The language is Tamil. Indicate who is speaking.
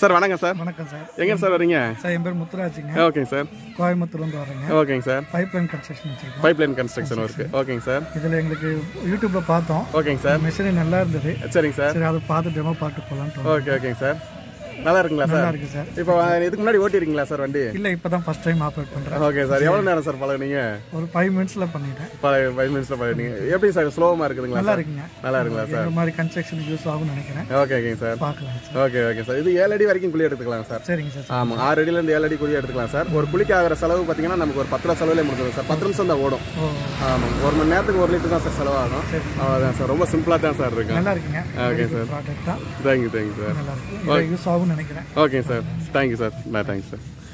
Speaker 1: சார் வணக்கம் சார்
Speaker 2: வணக்கம் சார்
Speaker 1: எங்க சார் வரீங்க
Speaker 2: சார் என் பேர் முத்துராஜுங்க
Speaker 1: ஓகேங்க சார்
Speaker 2: கோயம்புத்தூர்லேருந்து வரேங்க
Speaker 1: ஓகேங்க சார்
Speaker 2: பைப் லைன் கன்ஸ்ட்ரக்ஷன் வச்சிருக்கோம்
Speaker 1: பைப் லைன் கன்ஸ்ட்ரக்ஷன் ஒர்க்கு ஓகேங்க சார்
Speaker 2: இதில் எங்களுக்கு யூடியூப்ல பார்த்தோம்
Speaker 1: ஓகேங்க சார்
Speaker 2: மெஷினரி நல்லா இருந்தது
Speaker 1: சரிங்க சார்
Speaker 2: சரி அதை பார்த்து டெமோ பார்த்து போகலான்ட்டு
Speaker 1: ஓகே ஓகேங்க சார் நல்லா இருக்குங்களா
Speaker 2: நல்லா
Speaker 1: சார்
Speaker 2: இருக்கு சார்
Speaker 1: இப்போ இதுக்கு முன்னாடி ஓட்டிருக்கீங்களா சார் வண்டி
Speaker 2: இல்லை இப்போ தான் ஃபர்ஸ்ட் டைம் ஆப்ரேட் பண்ணுறேன்
Speaker 1: ஓகே சார் எவ்வளோ நேரம் சார் பழகுனீங்க
Speaker 2: ஒரு ஃபைவ் மினிட்ஸில் பண்ணிட்டேன்
Speaker 1: ஃபைவ் மினிட்ஸில் பழகுனீங்க எப்படி சார் ஸ்லோவமாக இருக்குதுங்களா
Speaker 2: நல்லா
Speaker 1: சார்
Speaker 2: இருக்குங்க
Speaker 1: நல்லா இருக்குங்களா சார்
Speaker 2: இந்த மாதிரி கன்ஸ்ட்ரக்ஷனுக்கு யூஸ் ஆகும்னு நினைக்கிறேன்
Speaker 1: ஓகே ஓகேங்க சார்
Speaker 2: பார்க்கலாம் சார்
Speaker 1: ஓகே ஓகே சார் இது ஏழு அடி வரைக்கும் குழி எடுத்துக்கலாம் சார்
Speaker 2: சரிங்க சார்
Speaker 1: ஆமாம் ஆறு அடியிலேருந்து ஏழு அடி குழி எடுத்துக்கலாம் சார் ஒரு குழிக்கு ஆகிற செலவு பார்த்தீங்கன்னா நமக்கு ஒரு பத்து ரூபா செலவுலேயே முடிஞ்சிடும் சார் பத்து நிமிஷம் தான் ஓடும்
Speaker 2: ஓ
Speaker 1: ஆமாம் ஒரு மணி நேரத்துக்கு ஒரு லிட்டர் தான் சார் செலவாகும் அவ்வளோதான் சார் ரொம்ப சிம்பிளாக தான் சார் இருக்கும்
Speaker 2: நல்லா இருக்குங்க
Speaker 1: ஓகே சார்
Speaker 2: ப்ராடக்ட் தான்
Speaker 1: தேங்க்யூ தேங்க்யூ சார்
Speaker 2: நல்லா இருக்கு இதை யூஸ் ஆகும்னு நினைக்கிறேன்
Speaker 1: okay sir thank you sir bye thank you sir